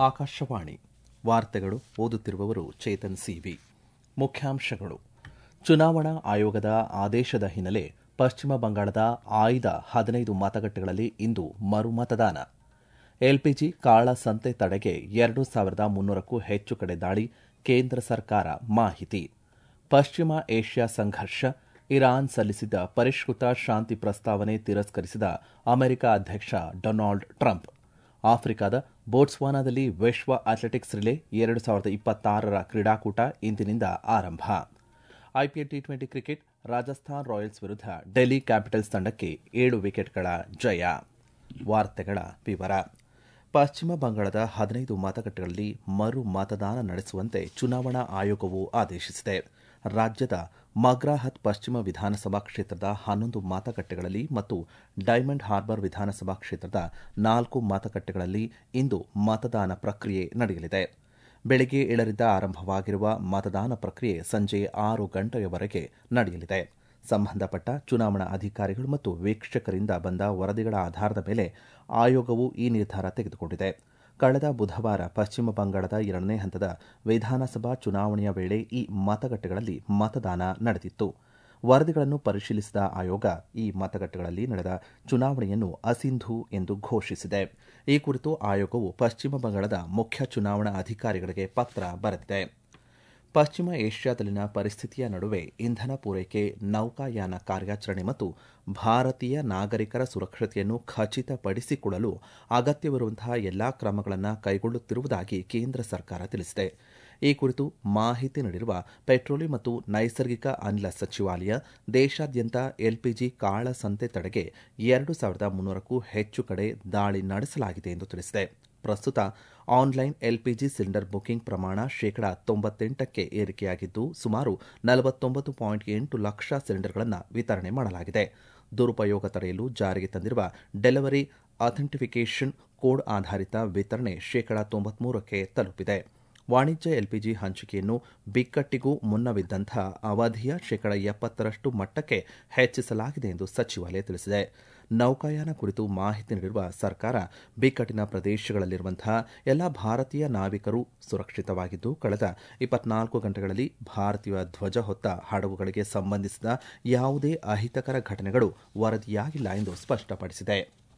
ಆಕಾಶವಾಣಿ ವಾರ್ತೆಗಳು ಓದುತ್ತಿರುವವರು ಚೇತನ್ ಸಿವಿ ಮುಖ್ಯಾಂಶಗಳು ಚುನಾವಣಾ ಆಯೋಗದ ಆದೇಶದ ಹಿನ್ನೆಲೆ ಪಶ್ಚಿಮ ಬಂಗಾಳದ ಆಯ್ದ ಹದಿನೈದು ಮತಗಟ್ಟೆಗಳಲ್ಲಿ ಇಂದು ಮರುಮತದಾನ ಎಲ್ಪಿಜಿ ಕಾಳಸಂತೆ ತಡೆಗೆ ಎರಡು ಸಾವಿರದ ಮುನ್ನೂರಕ್ಕೂ ಹೆಚ್ಚು ಕಡೆ ದಾಳಿ ಕೇಂದ್ರ ಸರ್ಕಾರ ಮಾಹಿತಿ ಪಶ್ಚಿಮ ಏಷ್ಯಾ ಸಂಘರ್ಷ ಇರಾನ್ ಸಲ್ಲಿಸಿದ್ದ ಪರಿಷ್ಕೃತ ಶಾಂತಿ ಪ್ರಸ್ತಾವನೆ ತಿರಸ್ಕರಿಸಿದ ಅಮೆರಿಕ ಅಧ್ಯಕ್ಷ ಡೊನಾಲ್ಡ್ ಟ್ರಂಪ್ ಆಫ್ರಿಕಾದ ಬೋಟ್ಸ್ವಾನಾದಲ್ಲಿ ವಿಶ್ವ ಅಥ್ಲೆಟಿಕ್ಸ್ ರಿಲೇ ಎರಡು ಸಾವಿರದ ಇಪ್ಪತ್ತಾರರ ಕ್ರೀಡಾಕೂಟ ಇಂದಿನಿಂದ ಆರಂಭ IPL T twenty cricket Rajasthan Royals ವಿರುದ್ಧ ಡೆಲ್ಲಿ ಕ್ಯಾಪಿಟಲ್ಸ್ ತಂಡಕ್ಕೆ ಏಳು ವಿಕೆಟ್ಗಳ ಜಯ ವಾರ್ತೆಗಳ ವಿವರ ಪಶ್ಚಿಮ ಬಂಗಾಳದ ಹದಿನೈದು ಮತಗಟ್ಟೆಗಳಲ್ಲಿ ಮರು ಮತದಾನ ನಡೆಸುವಂತೆ ಚುನಾವಣಾ ಆಯೋಗವು ಆದೇಶಿಸಿದೆ ರಾಜ್ಯದ ಮಗ್ರಾಹತ್ ಪಶ್ಚಿಮ ವಿಧಾನಸಭಾ ಕ್ಷೇತ್ರದ ಹನ್ನೊಂದು ಮತಗಟ್ಟೆಗಳಲ್ಲಿ ಮತ್ತು ಡೈಮಂಡ್ ಹಾರ್ಬರ್ ವಿಧಾನಸಭಾ ಕ್ಷೇತ್ರದ ನಾಲ್ಕು ಮತಗಟ್ಟೆಗಳಲ್ಲಿ ಇಂದು ಮತದಾನ ಪ್ರಕ್ರಿಯೆ ನಡೆಯಲಿದೆ ಬೆಳಗ್ಗೆ ಏಳರಿಂದ ಆರಂಭವಾಗಿರುವ ಮತದಾನ ಪ್ರಕ್ರಿಯೆ ಸಂಜೆ ಆರು ಗಂಟೆಯವರೆಗೆ ನಡೆಯಲಿದೆ ಸಂಬಂಧಪಟ್ಟ ಚುನಾವಣಾ ಅಧಿಕಾರಿಗಳು ಮತ್ತು ವೀಕ್ಷಕರಿಂದ ಬಂದ ವರದಿಗಳ ಆಧಾರದ ಮೇಲೆ ಆಯೋಗವು ಈ ನಿರ್ಧಾರ ತೆಗೆದುಕೊಂಡಿದೆ ಕಳೆದ ಬುಧವಾರ ಪಶ್ಚಿಮ ಬಂಗಾಳದ ಎರಡನೇ ಹಂತದ ವಿಧಾನಸಭಾ ಚುನಾವಣೆಯ ವೇಳೆ ಈ ಮತಗಟ್ಟೆಗಳಲ್ಲಿ ಮತದಾನ ನಡೆದಿತ್ತು ವರದಿಗಳನ್ನು ಪರಿಶೀಲಿಸಿದ ಆಯೋಗ ಈ ಮತಗಟ್ಟೆಗಳಲ್ಲಿ ನಡೆದ ಚುನಾವಣೆಯನ್ನು ಅಸಿಂಧು ಎಂದು ಘೋಷಿಸಿದೆ ಈ ಕುರಿತು ಆಯೋಗವು ಪಶ್ಚಿಮ ಬಂಗಾಳದ ಮುಖ್ಯ ಚುನಾವಣಾ ಅಧಿಕಾರಿಗಳಿಗೆ ಪತ್ರ ಬರೆದಿದೆ ಪಶ್ಚಿಮ ಏಷ್ಯಾದಲ್ಲಿನ ಪರಿಸ್ಥಿತಿಯ ನಡುವೆ ಇಂಧನ ಪೂರೈಕೆ ನೌಕಾಯಾನ ಕಾರ್ಯಾಚರಣೆ ಮತ್ತು ಭಾರತೀಯ ನಾಗರಿಕರ ಸುರಕ್ಷತೆಯನ್ನು ಖಚಿತಪಡಿಸಿಕೊಳ್ಳಲು ಅಗತ್ಯವಿರುವಂತಹ ಎಲ್ಲಾ ಕ್ರಮಗಳನ್ನು ಕೈಗೊಳ್ಳುತ್ತಿರುವುದಾಗಿ ಕೇಂದ್ರ ಸರ್ಕಾರ ತಿಳಿಸಿದೆ ಈ ಕುರಿತು ಮಾಹಿತಿ ನೀಡಿರುವ ಪೆಟ್ರೋಲಿಯಂ ಮತ್ತು ನೈಸರ್ಗಿಕ ಅನಿಲ ಸಚಿವಾಲಯ ದೇಶಾದ್ಯಂತ ಎಲ್ಪಿಜಿ ಕಾಳಸಂತೆ ತಡೆಗೆ ಎರಡು ಸಾವಿರದ ಮುನ್ನೂರಕ್ಕೂ ಹೆಚ್ಚು ಕಡೆ ದಾಳಿ ನಡೆಸಲಾಗಿದೆ ಎಂದು ತಿಳಿಸಿದೆ ಪ್ರಸ್ತುತ ಆನ್ಲೈನ್ ಎಲ್ಪಿಜಿ ಸಿಲಿಂಡರ್ ಬುಕಿಂಗ್ ಪ್ರಮಾಣ ಶೇಕಡಾ ತೊಂಬತ್ತೆಂಟಕ್ಕೆ ಏರಿಕೆಯಾಗಿದ್ದು ಸುಮಾರು ನಲವತ್ತೊಂಬತ್ತು ಪಾಯಿಂಟ್ ಎಂಟು ಲಕ್ಷ ಸಿಲಿಂಡರ್ಗಳನ್ನು ವಿತರಣೆ ಮಾಡಲಾಗಿದೆ ದುರುಪಯೋಗ ತಡೆಯಲು ಜಾರಿಗೆ ತಂದಿರುವ ಡೆಲಿವರಿ ಅಥೆಂಟಿಫಿಕೇಷನ್ ಕೋಡ್ ಆಧಾರಿತ ವಿತರಣೆ ಶೇಕಡಾ ತೊಂಬತ್ಮೂರಕ್ಕೆ ತಲುಪಿದೆ ವಾಣಿಜ್ಯ ಎಲ್ಪಿಜಿ ಹಂಚಿಕೆಯನ್ನು ಬಿಕ್ಕಟ್ಟಿಗೂ ಮುನ್ನವಿದ್ದಂಥ ಅವಧಿಯ ಶೇಕಡಾ ಎಪ್ಪತ್ತರಷ್ಟು ಮಟ್ಟಕ್ಕೆ ಹೆಚ್ಚಿಸಲಾಗಿದೆ ಎಂದು ಸಚಿವಾಲಯ ತಿಳಿಸಿದೆ ನೌಕಾಯಾನ ಕುರಿತು ಮಾಹಿತಿ ನೀಡಿರುವ ಸರ್ಕಾರ ಬಿಕ್ಕಟ್ಟಿನ ಪ್ರದೇಶಗಳಲ್ಲಿರುವಂತಹ ಎಲ್ಲ ಭಾರತೀಯ ನಾವಿಕರು ಸುರಕ್ಷಿತವಾಗಿದ್ದು ಕಳೆದ ಇಪ್ಪತ್ನಾಲ್ಕು ಗಂಟೆಗಳಲ್ಲಿ ಭಾರತೀಯ ಧ್ವಜ ಹೊತ್ತ ಹಡಗುಗಳಿಗೆ ಸಂಬಂಧಿಸಿದ ಯಾವುದೇ ಅಹಿತಕರ ಘಟನೆಗಳು ವರದಿಯಾಗಿಲ್ಲ ಎಂದು ಸ್ಪಷ್ಟಪಡಿಸಿದೆ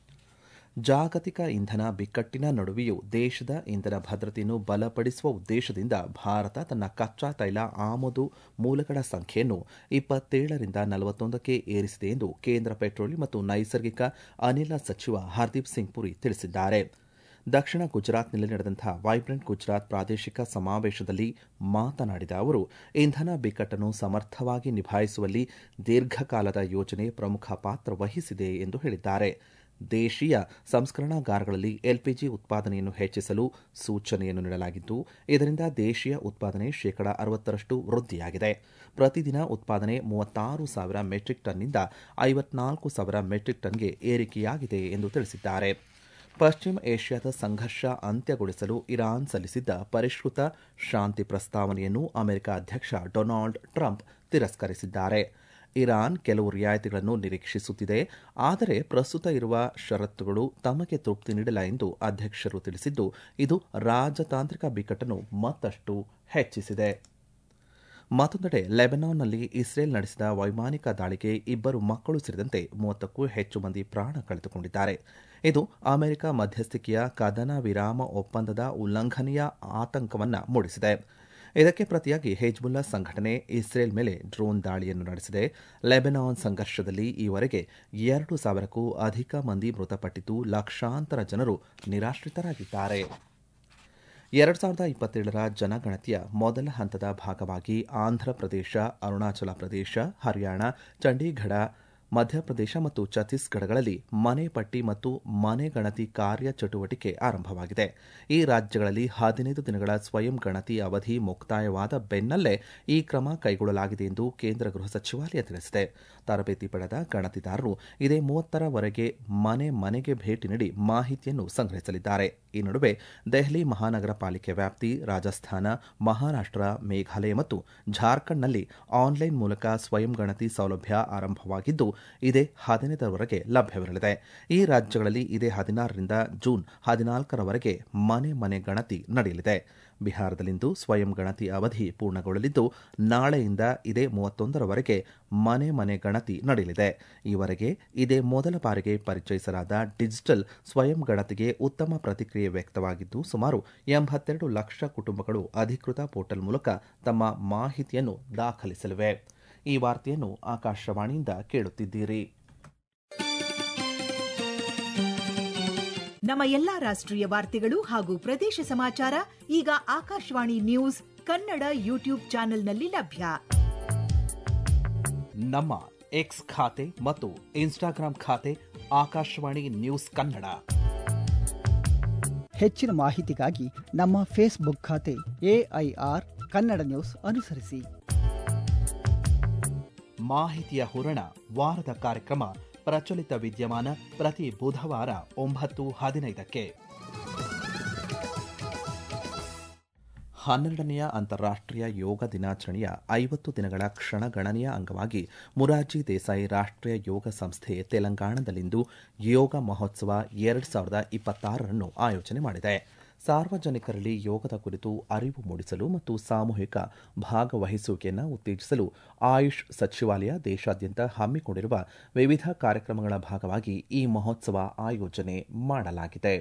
ಜಾಗತಿಕ ಇಂಧನ ಬಿಕ್ಕಟ್ಟಿನ ನಡುವೆಯೂ ದೇಶದ ಇಂಧನ ಭದ್ರತೆಯನ್ನು ಬಲಪಡಿಸುವ ಉದ್ದೇಶದಿಂದ ಭಾರತ ತನ್ನ ಕಚ್ಚಾ ತೈಲ ಆಮದು ಮೂಲಗಳ ಸಂಖ್ಯೆಯನ್ನು ಇಪ್ಪತ್ತೇಳರಿಂದ ನಲವತ್ತೊಂದಕ್ಕೆ ಏರಿಸಿದೆ ಎಂದು ಕೇಂದ್ರ ಪೆಟ್ರೋಲಿಯಂ ಮತ್ತು ನೈಸರ್ಗಿಕ ಅನಿಲ ಸಚಿವ ಹರ್ದೀಪ್ ಸಿಂಗ್ ಪುರಿ ತಿಳಿಸಿದ್ದಾರೆ ದಕ್ಷಿಣ ಗುಜರಾತ್ನಲ್ಲಿ ನಡೆದಂತಹ ವೈಬ್ರೆಂಟ್ ಗುಜರಾತ್ ಪ್ರಾದೇಶಿಕ ಸಮಾವೇಶದಲ್ಲಿ ಮಾತನಾಡಿದ ಅವರು ಇಂಧನ ಬಿಕ್ಕಟ್ಟನ್ನು ಸಮರ್ಥವಾಗಿ ನಿಭಾಯಿಸುವಲ್ಲಿ ದೀರ್ಘಕಾಲದ ಯೋಜನೆ ಪ್ರಮುಖ ಪಾತ್ರ ವಹಿಸಿದೆ ಎಂದು ಹೇಳಿದ್ದಾರೆ ದೇಶೀಯ ಸಂಸ್ಕರಣಾಗಾರಗಳಲ್ಲಿ ಎಲ್ಪಿಜಿ ಉತ್ಪಾದನೆಯನ್ನು ಹೆಚ್ಚಿಸಲು ಸೂಚನೆಯನ್ನು ನೀಡಲಾಗಿದ್ದು ಇದರಿಂದ ದೇಶೀಯ ಉತ್ಪಾದನೆ ಶೇಕಡಾ ಅರವತ್ತರಷ್ಟು ವೃದ್ಧಿಯಾಗಿದೆ ಪ್ರತಿದಿನ ಉತ್ಪಾದನೆ ಮೂವತ್ತಾರು ಸಾವಿರ ಮೆಟ್ರಿಕ್ ಟನ್ನಿಂದ ಐವತ್ನಾಲ್ಕು ಸಾವಿರ ಮೆಟ್ರಿಕ್ ಟನ್ಗೆ ಏರಿಕೆಯಾಗಿದೆ ಎಂದು ತಿಳಿಸಿದ್ದಾರೆ ಪಶ್ಚಿಮ ಏಷ್ಯಾದ ಸಂಘರ್ಷ ಅಂತ್ಯಗೊಳಿಸಲು ಇರಾನ್ ಸಲ್ಲಿಸಿದ್ದ ಪರಿಷ್ಕೃತ ಶಾಂತಿ ಪ್ರಸ್ತಾವನೆಯನ್ನು ಅಮೆರಿಕ ಅಧ್ಯಕ್ಷ ಡೊನಾಲ್ಡ್ ಟ್ರಂಪ್ ತಿರಸ್ಕರಿಸಿದ್ದಾರೆ ಇರಾನ್ ಕೆಲವು ರಿಯಾಯಿತಿಗಳನ್ನು ನಿರೀಕ್ಷಿಸುತ್ತಿದೆ ಆದರೆ ಪ್ರಸ್ತುತ ಇರುವ ಷರತ್ತುಗಳು ತಮಗೆ ತೃಪ್ತಿ ನೀಡಿಲ್ಲ ಎಂದು ಅಧ್ಯಕ್ಷರು ತಿಳಿಸಿದ್ದು ಇದು ರಾಜತಾಂತ್ರಿಕ ಬಿಕ್ಕಟ್ಟನ್ನು ಮತ್ತಷ್ಟು ಹೆಚ್ಚಿಸಿದೆ ಮತ್ತೊಂದೆಡೆ ಲೆಬನಾನ್ನಲ್ಲಿ ಇಸ್ರೇಲ್ ನಡೆಸಿದ ವೈಮಾನಿಕ ದಾಳಿಗೆ ಇಬ್ಬರು ಮಕ್ಕಳು ಸೇರಿದಂತೆ ಮೂವತ್ತಕ್ಕೂ ಹೆಚ್ಚು ಮಂದಿ ಪ್ರಾಣ ಕಳೆದುಕೊಂಡಿದ್ದಾರೆ ಇದು ಅಮೆರಿಕ ಮಧ್ಯಸ್ಥಿಕೆಯ ಕದನ ವಿರಾಮ ಒಪ್ಪಂದದ ಉಲ್ಲಂಘನೆಯ ಆತಂಕವನ್ನು ಮೂಡಿಸಿದೆ ಇದಕ್ಕೆ ಪ್ರತಿಯಾಗಿ ಹೆಜ್ಬುಲ್ಲಾ ಸಂಘಟನೆ ಇಸ್ರೇಲ್ ಮೇಲೆ ಡ್ರೋನ್ ದಾಳಿಯನ್ನು ನಡೆಸಿದೆ ಲೆಬನಾನ್ ಸಂಘರ್ಷದಲ್ಲಿ ಈವರೆಗೆ ಎರಡು ಸಾವಿರಕ್ಕೂ ಅಧಿಕ ಮಂದಿ ಮೃತಪಟ್ಟಿದ್ದು ಲಕ್ಷಾಂತರ ಜನರು ನಿರಾಶ್ರಿತರಾಗಿದ್ದಾರೆ ಎರಡು ಸಾವಿರದ ಇಪ್ಪತ್ತೇಳರ ಜನಗಣತಿಯ ಮೊದಲ ಹಂತದ ಭಾಗವಾಗಿ ಆಂಧ್ರಪ್ರದೇಶ ಅರುಣಾಚಲ ಪ್ರದೇಶ ಹರಿಯಾಣ ಚಂಡೀಗಢ ಮಧ್ಯಪ್ರದೇಶ ಮತ್ತು ಛತ್ತೀಸ್ಗಢಗಳಲ್ಲಿ ಮನೆ ಪಟ್ಟಿ ಮತ್ತು ಮನೆ ಗಣತಿ ಕಾರ್ಯ ಚಟುವಟಿಕೆ ಆರಂಭವಾಗಿದೆ ಈ ರಾಜ್ಯಗಳಲ್ಲಿ ಹದಿನೈದು ದಿನಗಳ ಸ್ವಯಂ ಗಣತಿ ಅವಧಿ ಮುಕ್ತಾಯವಾದ ಬೆನ್ನಲ್ಲೇ ಈ ಕ್ರಮ ಕೈಗೊಳ್ಳಲಾಗಿದೆ ಎಂದು ಕೇಂದ್ರ ಗೃಹ ಸಚಿವಾಲಯ ತಿಳಿಸಿದೆ ತರಬೇತಿ ಪಡೆದ ಗಣತಿದಾರರು ಇದೇ ಮೂವತ್ತರವರೆಗೆ ಮನೆ ಮನೆಗೆ ಭೇಟಿ ನೀಡಿ ಮಾಹಿತಿಯನ್ನು ಸಂಗ್ರಹಿಸಲಿದ್ದಾರೆ ಈ ನಡುವೆ ದೆಹಲಿ ಮಹಾನಗರ ಪಾಲಿಕೆ ವ್ಯಾಪ್ತಿ ರಾಜಸ್ಥಾನ ಮಹಾರಾಷ್ಟ್ರ ಮೇಘಾಲಯ ಮತ್ತು ಜಾರ್ಖಂಡ್ನಲ್ಲಿ ಆನ್ಲೈನ್ ಮೂಲಕ ಸ್ವಯಂ ಗಣತಿ ಸೌಲಭ್ಯ ಆರಂಭವಾಗಿದ್ದು ಇದೇ ಹದಿನೈದರವರೆಗೆ ಲಭ್ಯವಿರಲಿದೆ ಈ ರಾಜ್ಯಗಳಲ್ಲಿ ಇದೇ ಹದಿನಾರರಿಂದ ಜೂನ್ ಹದಿನಾಲ್ಕರವರೆಗೆ ಮನೆ ಮನೆ ಗಣತಿ ನಡೆಯಲಿದೆ ಬಿಹಾರದಲ್ಲಿಂದು ಸ್ವಯಂ ಗಣತಿ ಅವಧಿ ಪೂರ್ಣಗೊಳ್ಳಲಿದ್ದು ನಾಳೆಯಿಂದ ಇದೇ ಮೂವತ್ತೊಂದರವರೆಗೆ ಮನೆ ಮನೆ ಗಣತಿ ನಡೆಯಲಿದೆ ಈವರೆಗೆ ಇದೇ ಮೊದಲ ಬಾರಿಗೆ ಪರಿಚಯಿಸಲಾದ ಡಿಜಿಟಲ್ ಸ್ವಯಂ ಗಣತಿಗೆ ಉತ್ತಮ ಪ್ರತಿಕ್ರಿಯೆ ವ್ಯಕ್ತವಾಗಿದ್ದು ಸುಮಾರು ಎಂಬತ್ತೆರಡು ಲಕ್ಷ ಕುಟುಂಬಗಳು ಅಧಿಕೃತ ಪೋರ್ಟಲ್ ಮೂಲಕ ತಮ್ಮ ಮಾಹಿತಿಯನ್ನು ದಾಖಲಿಸಲಿವೆ ಈ ವಾರ್ತೆಯನ್ನು ಆಕಾಶವಾಣಿಯಿಂದ ಕೇಳುತ್ತಿದ್ದೀರಿ ನಮ್ಮ ಎಲ್ಲಾ ರಾಷ್ಟ್ರೀಯ ವಾರ್ತೆಗಳು ಹಾಗೂ ಪ್ರದೇಶ ಸಮಾಚಾರ ಈಗ ಆಕಾಶವಾಣಿ ನ್ಯೂಸ್ ಕನ್ನಡ ಯೂಟ್ಯೂಬ್ ಚಾನೆಲ್ನಲ್ಲಿ ಲಭ್ಯ ನಮ್ಮ ಎಕ್ಸ್ ಖಾತೆ ಮತ್ತು ಇನ್ಸ್ಟಾಗ್ರಾಂ ಖಾತೆ ಆಕಾಶವಾಣಿ ನ್ಯೂಸ್ ಕನ್ನಡ ಹೆಚ್ಚಿನ ಮಾಹಿತಿಗಾಗಿ ನಮ್ಮ ಫೇಸ್ಬುಕ್ ಖಾತೆ ಎಐಆರ್ ಕನ್ನಡ ನ್ಯೂಸ್ ಅನುಸರಿಸಿ ಮಾಹಿತಿಯ ಹೂರಣ ವಾರದ ಕಾರ್ಯಕ್ರಮ ಪ್ರಚಲಿತ ವಿದ್ಯಮಾನ ಪ್ರತಿ ಬುಧವಾರ ಒಂಬತ್ತು ಹದಿನೈದಕ್ಕೆ ಹನ್ನೆರಡನೆಯ ಅಂತಾರಾಷ್ಟ್ರೀಯ ಯೋಗ ದಿನಾಚರಣೆಯ ಐವತ್ತು ದಿನಗಳ ಕ್ಷಣಗಣನೆಯ ಅಂಗವಾಗಿ ಮುರಾರ್ಜಿ ದೇಸಾಯಿ ರಾಷ್ಟ್ರೀಯ ಯೋಗ ಸಂಸ್ಥೆ ತೆಲಂಗಾಣದಲ್ಲಿಂದು ಯೋಗ ಮಹೋತ್ಸವ ಎರಡು ಸಾವಿರದ ಇಪ್ಪತ್ತಾರರನ್ನು ಆಯೋಜನೆ ಮಾಡಿದೆ ಸಾರ್ವಜನಿಕರಲ್ಲಿ ಯೋಗದ ಕುರಿತು ಅರಿವು ಮೂಡಿಸಲು ಮತ್ತು ಸಾಮೂಹಿಕ ಭಾಗವಹಿಸುವಿಕೆಯನ್ನು ಉತ್ತೇಜಿಸಲು ಆಯುಷ್ ಸಚಿವಾಲಯ ದೇಶಾದ್ಯಂತ ಹಮ್ಮಿಕೊಂಡಿರುವ ವಿವಿಧ ಕಾರ್ಯಕ್ರಮಗಳ ಭಾಗವಾಗಿ ಈ ಮಹೋತ್ಸವ ಆಯೋಜನೆ ಮಾಡಲಾಗಿದೆ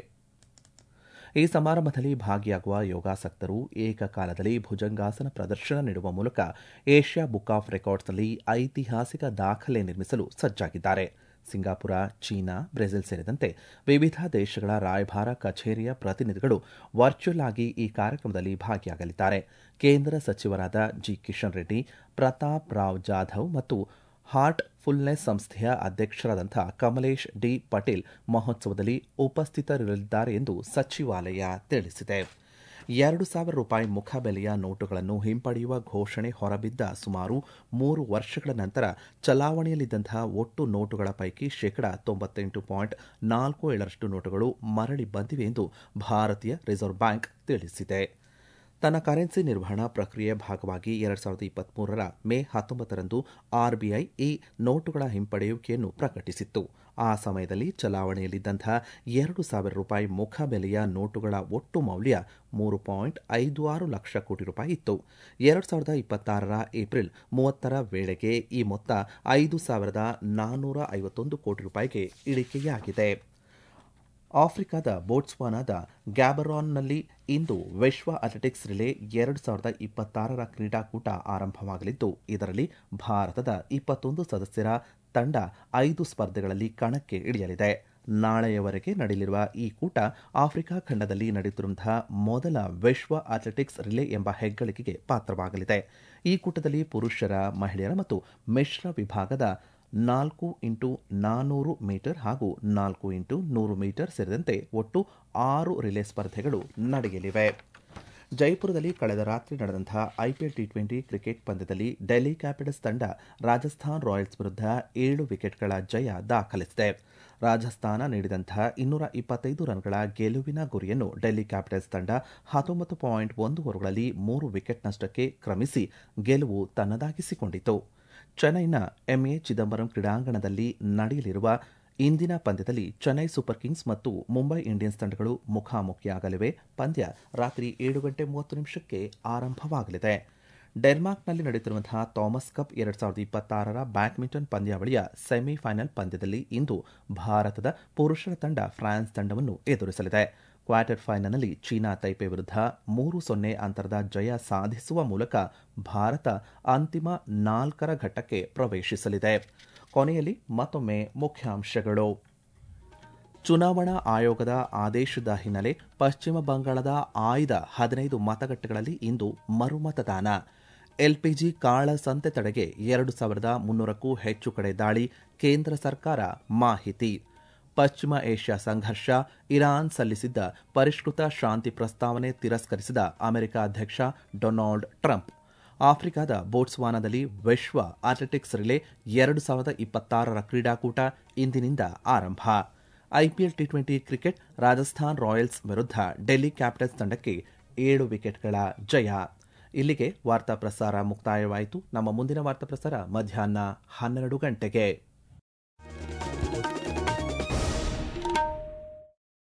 ಈ ಸಮಾರಂಭದಲ್ಲಿ ಭಾಗಿಯಾಗುವ ಯೋಗಾಸಕ್ತರು ಏಕಕಾಲದಲ್ಲಿ ಭುಜಂಗಾಸನ ಪ್ರದರ್ಶನ ನೀಡುವ ಮೂಲಕ ಏಷ್ಯಾ ಬುಕ್ ಆಫ್ ರೆಕಾರ್ಡ್ಸ್ನಲ್ಲಿ ಐತಿಹಾಸಿಕ ದಾಖಲೆ ನಿರ್ಮಿಸಲು ಸಜ್ಜಾಗಿದ್ದಾರೆ ಸಿಂಗಾಪುರ ಚೀನಾ ಬ್ರೆಜಿಲ್ ಸೇರಿದಂತೆ ವಿವಿಧ ದೇಶಗಳ ರಾಯಭಾರ ಕಚೇರಿಯ ಪ್ರತಿನಿಧಿಗಳು ವರ್ಚುವಲ್ ಆಗಿ ಈ ಕಾರ್ಯಕ್ರಮದಲ್ಲಿ ಭಾಗಿಯಾಗಲಿದ್ದಾರೆ ಕೇಂದ್ರ ಸಚಿವರಾದ ಜಿ ಕಿಶನ್ ರೆಡ್ಡಿ ಪ್ರತಾಪ್ ರಾವ್ ಜಾಧವ್ ಮತ್ತು ಹಾರ್ಟ್ ಫುಲ್ನೆಸ್ ಸಂಸ್ಥೆಯ ಅಧ್ಯಕ್ಷರಾದಂಥ ಕಮಲೇಶ್ ಡಿ ಪಟೇಲ್ ಮಹೋತ್ಸವದಲ್ಲಿ ಉಪಸ್ಥಿತರಿರಲಿದ್ದಾರೆ ಎಂದು ಸಚಿವಾಲಯ ತಿಳಿಸಿದೆ ಎರಡು ಸಾವಿರ ರೂಪಾಯಿ ಮುಖಬೆಲೆಯ ನೋಟುಗಳನ್ನು ಹಿಂಪಡೆಯುವ ಘೋಷಣೆ ಹೊರಬಿದ್ದ ಸುಮಾರು ಮೂರು ವರ್ಷಗಳ ನಂತರ ಚಲಾವಣೆಯಲ್ಲಿದ್ದಂತಹ ಒಟ್ಟು ನೋಟುಗಳ ಪೈಕಿ ಶೇಕಡ ತೊಂಬತ್ತೆಂಟು ಪಾಯಿಂಟ್ ನಾಲ್ಕು ಏಳರಷ್ಟು ನೋಟುಗಳು ಮರಳಿ ಬಂದಿವೆ ಎಂದು ಭಾರತೀಯ ರಿಸರ್ವ್ ಬ್ಯಾಂಕ್ ತಿಳಿಸಿದೆ ತನ್ನ ಕರೆನ್ಸಿ ನಿರ್ವಹಣಾ ಪ್ರಕ್ರಿಯೆ ಭಾಗವಾಗಿ ಎರಡು ಸಾವಿರದ ಇಪ್ಪತ್ಮೂರರ ಮೇ ಹತ್ತೊಂಬತ್ತರಂದು ಆರ್ಬಿಐ ಈ ನೋಟುಗಳ ಹಿಂಪಡೆಯುವಿಕೆಯನ್ನು ಪ್ರಕಟಿಸಿತ್ತು ಆ ಸಮಯದಲ್ಲಿ ಚಲಾವಣೆಯಲ್ಲಿದ್ದಂತಹ ಎರಡು ಸಾವಿರ ರೂಪಾಯಿ ಮುಖಬೆಲೆಯ ನೋಟುಗಳ ಒಟ್ಟು ಮೌಲ್ಯ ಮೂರು ಪಾಯಿಂಟ್ ಐದು ಆರು ಲಕ್ಷ ಕೋಟಿ ರೂಪಾಯಿ ಇತ್ತು ಎರಡು ಸಾವಿರದ ಇಪ್ಪತ್ತಾರರ ಏಪ್ರಿಲ್ ಮೂವತ್ತರ ವೇಳೆಗೆ ಈ ಮೊತ್ತ ಐದು ಸಾವಿರದ ನಾನ್ನೂರ ಐವತ್ತೊಂದು ಕೋಟಿ ರೂಪಾಯಿಗೆ ಇಳಿಕೆಯಾಗಿದೆ ಆಫ್ರಿಕಾದ ಬೋಟ್ಸ್ವಾನಾದ ಗ್ಯಾಬರಾನ್ನಲ್ಲಿ ಇಂದು ವಿಶ್ವ ಅಥ್ಲೆಟಿಕ್ಸ್ ರಿಲೇ ಎರಡು ಸಾವಿರದ ಇಪ್ಪತ್ತಾರರ ಕ್ರೀಡಾಕೂಟ ಆರಂಭವಾಗಲಿದ್ದು ಇದರಲ್ಲಿ ಭಾರತದ ಇಪ್ಪತ್ತೊಂದು ಸದಸ್ಯರ ತಂಡ ಐದು ಸ್ಪರ್ಧೆಗಳಲ್ಲಿ ಕಣಕ್ಕೆ ಇಳಿಯಲಿದೆ ನಾಳೆಯವರೆಗೆ ನಡೆಯಲಿರುವ ಈ ಕೂಟ ಆಫ್ರಿಕಾ ಖಂಡದಲ್ಲಿ ನಡೆಯುತ್ತಿರುವಂತಹ ಮೊದಲ ವಿಶ್ವ ಅಥ್ಲೆಟಿಕ್ಸ್ ರಿಲೇ ಎಂಬ ಹೆಗ್ಗಳಿಕೆಗೆ ಪಾತ್ರವಾಗಲಿದೆ ಈ ಕೂಟದಲ್ಲಿ ಪುರುಷರ ಮಹಿಳೆಯರ ಮತ್ತು ಮಿಶ್ರ ವಿಭಾಗದ ನಾಲ್ಕು ಇಂಟು ನಾನ್ನೂರು ಮೀಟರ್ ಹಾಗೂ ನಾಲ್ಕು ಇಂಟು ನೂರು ಮೀಟರ್ ಸೇರಿದಂತೆ ಒಟ್ಟು ಆರು ರಿಲೇ ಸ್ಪರ್ಧೆಗಳು ನಡೆಯಲಿವೆ ಜೈಪುರದಲ್ಲಿ ಕಳೆದ ರಾತ್ರಿ ನಡೆದಂತಹ ಐಪಿಎಲ್ ಟಿ ಟ್ವೆಂಟಿ ಕ್ರಿಕೆಟ್ ಪಂದ್ಯದಲ್ಲಿ ಡೆಲ್ಲಿ ಕ್ಯಾಪಿಟಲ್ಸ್ ತಂಡ ರಾಜಸ್ಥಾನ್ ರಾಯಲ್ಸ್ ವಿರುದ್ಧ ಏಳು ವಿಕೆಟ್ಗಳ ಜಯ ದಾಖಲಿಸಿದೆ ರಾಜಸ್ಥಾನ ನೀಡಿದಂತಹ ಇನ್ನೂರ ಇಪ್ಪತ್ತೈದು ರನ್ಗಳ ಗೆಲುವಿನ ಗುರಿಯನ್ನು ಡೆಲ್ಲಿ ಕ್ಯಾಪಿಟಲ್ಸ್ ತಂಡ ಹತ್ತೊಂಬತ್ತು ಪಾಯಿಂಟ್ ಒಂದು ಓವರ್ಗಳಲ್ಲಿ ಮೂರು ವಿಕೆಟ್ ನಷ್ಟಕ್ಕೆ ಕ್ರಮಿಸಿ ಗೆಲುವು ತನ್ನದಾಗಿಸಿಕೊಂಡಿತು ಚೆನ್ನೈನ ಎಂಎ ಚಿದಂಬರಂ ಕ್ರೀಡಾಂಗಣದಲ್ಲಿ ನಡೆಯಲಿರುವ ಇಂದಿನ ಪಂದ್ಯದಲ್ಲಿ ಚೆನ್ನೈ ಸೂಪರ್ ಕಿಂಗ್ಸ್ ಮತ್ತು ಮುಂಬೈ ಇಂಡಿಯನ್ಸ್ ತಂಡಗಳು ಮುಖಾಮುಖಿಯಾಗಲಿವೆ ಪಂದ್ಯ ರಾತ್ರಿ ಏಳು ಗಂಟೆ ಮೂವತ್ತು ನಿಮಿಷಕ್ಕೆ ಆರಂಭವಾಗಲಿದೆ ಡೆನ್ಮಾರ್ಕ್ನಲ್ಲಿ ನಡೆಯುತ್ತಿರುವಂತಹ ಥಾಮಸ್ ಕಪ್ ಎರಡು ಸಾವಿರದ ಇಪ್ಪತ್ತಾರರ ಬ್ಯಾಡ್ಮಿಂಟನ್ ಪಂದ್ಯಾವಳಿಯ ಸೆಮಿಫೈನಲ್ ಪಂದ್ಯದಲ್ಲಿ ಇಂದು ಭಾರತದ ಪುರುಷರ ತಂಡ ಫ್ರಾನ್ಸ್ ತಂಡವನ್ನು ಎದುರಿಸಲಿದೆ ಕ್ವಾರ್ಟರ್ ಫೈನಲ್ನಲ್ಲಿ ಚೀನಾ ತೈಪೆ ವಿರುದ್ಧ ಮೂರು ಸೊನ್ನೆ ಅಂತರದ ಜಯ ಸಾಧಿಸುವ ಮೂಲಕ ಭಾರತ ಅಂತಿಮ ನಾಲ್ಕರ ಘಟ್ಟಕ್ಕೆ ಪ್ರವೇಶಿಸಲಿದೆ ಕೊನೆಯಲ್ಲಿ ಮತ್ತೊಮ್ಮೆ ಮುಖ್ಯಾಂಶಗಳು ಚುನಾವಣಾ ಆಯೋಗದ ಆದೇಶದ ಹಿನ್ನೆಲೆ ಪಶ್ಚಿಮ ಬಂಗಾಳದ ಆಯ್ದ ಹದಿನೈದು ಮತಗಟ್ಟೆಗಳಲ್ಲಿ ಇಂದು ಮರುಮತದಾನ ಎಲ್ಪಿಜಿ ಕಾಳಸಂತೆ ತಡೆಗೆ ಎರಡು ಸಾವಿರದ ಮುನ್ನೂರಕ್ಕೂ ಹೆಚ್ಚು ಕಡೆ ದಾಳಿ ಕೇಂದ್ರ ಸರ್ಕಾರ ಮಾಹಿತಿ ಪಶ್ಚಿಮ ಏಷ್ಯಾ ಸಂಘರ್ಷ ಇರಾನ್ ಸಲ್ಲಿಸಿದ್ದ ಪರಿಷ್ಕೃತ ಶಾಂತಿ ಪ್ರಸ್ತಾವನೆ ತಿರಸ್ಕರಿಸಿದ ಅಮೆರಿಕ ಅಧ್ಯಕ್ಷ ಡೊನಾಲ್ಡ್ ಟ್ರಂಪ್ ಆಫ್ರಿಕಾದ ಬೋಟ್ಸ್ವಾನಾದಲ್ಲಿ ವಿಶ್ವ ಅಥ್ಲೆಟಿಕ್ಸ್ ರಿಲೇ ಎರಡು ಸಾವಿರದ ಇಪ್ಪತ್ತಾರರ ಕ್ರೀಡಾಕೂಟ ಇಂದಿನಿಂದ ಆರಂಭ IPL T twenty cricket Rajasthan Royals ವಿರುದ್ಧ ಡೆಲ್ಲಿ ಕ್ಯಾಪಿಟಲ್ಸ್ ತಂಡಕ್ಕೆ ಏಳು ವಿಕೆಟ್ಗಳ ಜಯ ಇಲ್ಲಿಗೆ ವಾರ್ತಾ ಪ್ರಸಾರ ಮುಕ್ತಾಯವಾಯಿತು ನಮ್ಮ ಮುಂದಿನ ವಾರ್ತಾ ಪ್ರಸಾರ ಮಧ್ಯಾಹ್ನ ಹನ್ನೆರಡು ಗಂಟೆಗೆ